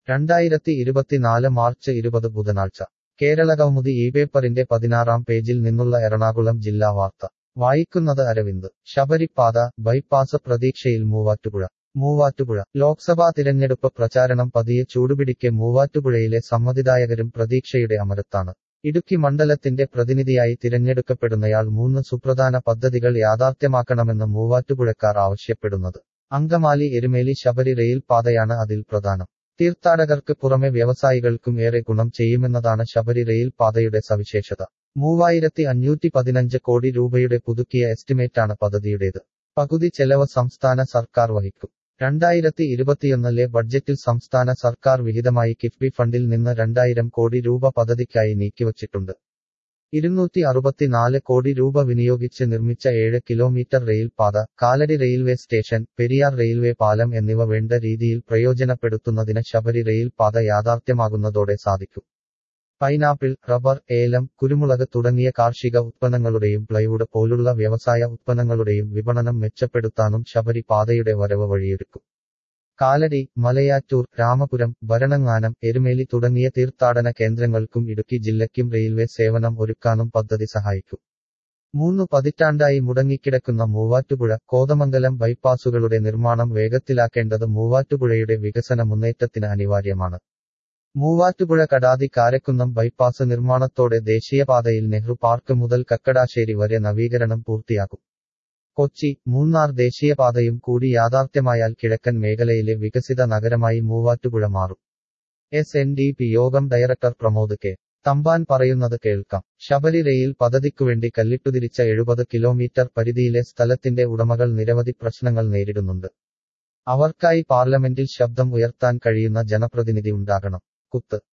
രണ്ടായിരത്തി ഇരുപത്തിനാല് മാർച്ച് ഇരുപത് ബുധനാഴ്ച കേരള കൗമുദി ഈ പേപ്പറിന്റെ പതിനാറാം പേജിൽ നിന്നുള്ള എറണാകുളം ജില്ലാ വാർത്ത വായിക്കുന്നത് അരവിന്ദ് ശബരിപ്പാത ബൈപ്പാസ് പ്രതീക്ഷയിൽ മൂവാറ്റുപുഴ മൂവാറ്റുപുഴ ലോക്സഭാ തിരഞ്ഞെടുപ്പ് പ്രചാരണം പതിയെ ചൂടുപിടിക്കെ മൂവാറ്റുപുഴയിലെ സമ്മതിദായകരും പ്രതീക്ഷയുടെ അമരത്താണ് ഇടുക്കി മണ്ഡലത്തിന്റെ പ്രതിനിധിയായി തിരഞ്ഞെടുക്കപ്പെടുന്നയാൾ മൂന്ന് സുപ്രധാന പദ്ധതികൾ യാഥാർത്ഥ്യമാക്കണമെന്ന് മൂവാറ്റുപുഴക്കാർ ആവശ്യപ്പെടുന്നത് അങ്കമാലി എരുമേലി ശബരി റെയിൽ പാതയാണ് അതിൽ പ്രധാനം തീർത്ഥാടകർക്ക് പുറമെ വ്യവസായികൾക്കും ഏറെ ഗുണം ചെയ്യുമെന്നതാണ് ശബരി റെയിൽ പാതയുടെ സവിശേഷത മൂവായിരത്തി അഞ്ഞൂറ്റി പതിനഞ്ച് കോടി രൂപയുടെ പുതുക്കിയ എസ്റ്റിമേറ്റാണ് പദ്ധതിയുടേത് പകുതി ചെലവ് സംസ്ഥാന സർക്കാർ വഹിക്കും രണ്ടായിരത്തി ഇരുപത്തിയൊന്നിലെ ബഡ്ജറ്റിൽ സംസ്ഥാന സർക്കാർ വിഹിതമായി കിഫ്ബി ഫണ്ടിൽ നിന്ന് രണ്ടായിരം കോടി രൂപ പദ്ധതിക്കായി നീക്കിവച്ചിട്ടുണ്ട് ഇരുന്നൂറ്റി അറുപത്തിനാല് കോടി രൂപ വിനിയോഗിച്ച് നിർമ്മിച്ച ഏഴ് കിലോമീറ്റർ റെയിൽ പാത Kalady railway station Periyar railway പാലം എന്നിവ വേണ്ട രീതിയിൽ പ്രയോജനപ്പെടുത്തുന്നതിന് ശബരി റെയിൽ പാത യാഥാർത്ഥ്യമാകുന്നതോടെ സാധിക്കും പൈനാപ്പിൾ റബ്ബർ ഏലം കുരുമുളക് തുടങ്ങിയ കാർഷിക ഉത്പന്നങ്ങളുടെയും പ്ലൈവുഡ് പോലുള്ള വ്യവസായ ഉത്പന്നങ്ങളുടെയും വിപണനം മെച്ചപ്പെടുത്താനും ശബരി പാതയുടെ വരവ് വഴിയൊരുക്കും കാലടി മലയാറ്റൂർ രാമപുരം ഭരണങ്ങാനം എരുമേലി തുടങ്ങിയ തീർത്ഥാടന കേന്ദ്രങ്ങൾക്കും ഇടുക്കി ജില്ലയ്ക്കും റെയിൽവേ സേവനം ഒരുക്കാനും പദ്ധതി സഹായിക്കും മൂന്ന് പതിറ്റാണ്ടായി മുടങ്ങിക്കിടക്കുന്ന മൂവാറ്റുപുഴ കോതമംഗലം ബൈപ്പാസുകളുടെ നിർമ്മാണം വേഗത്തിലാക്കേണ്ടത് മൂവാറ്റുപുഴയുടെ വികസന മുന്നേറ്റത്തിന് അനിവാര്യമാണ് മൂവാറ്റുപുഴ കടാതി കാരക്കുന്നം ബൈപ്പാസ് നിർമ്മാണത്തോടെ ദേശീയപാതയിൽ നെഹ്റു പാർക്ക് മുതൽ കക്കടാശ്ശേരി വരെ നവീകരണം പൂർത്തിയാകും കൊച്ചി മൂന്നാർ ദേശീയപാതയും കൂടി യാഥാർത്ഥ്യമായാൽ കിഴക്കൻ മേഖലയിലെ വികസിത നഗരമായി മൂവാറ്റുപുഴ മാറും എസ് എൻ ഡി പി യോഗം ഡയറക്ടർ പ്രമോദ് കെ തമ്പാൻ പറയുന്നത് കേൾക്കാം ശബരി റെയിൽ പദ്ധതിക്കുവേണ്ടി കല്ലിട്ടുതിരിച്ച എഴുപത് കിലോമീറ്റർ പരിധിയിലെ സ്ഥലത്തിന്റെ ഉടമകൾ നിരവധി പ്രശ്നങ്ങൾ നേരിടുന്നുണ്ട് അവർക്കായി പാർലമെന്റിൽ ശബ്ദം ഉയർത്താൻ കഴിയുന്ന ജനപ്രതിനിധി ഉണ്ടാകണം കുത്ത്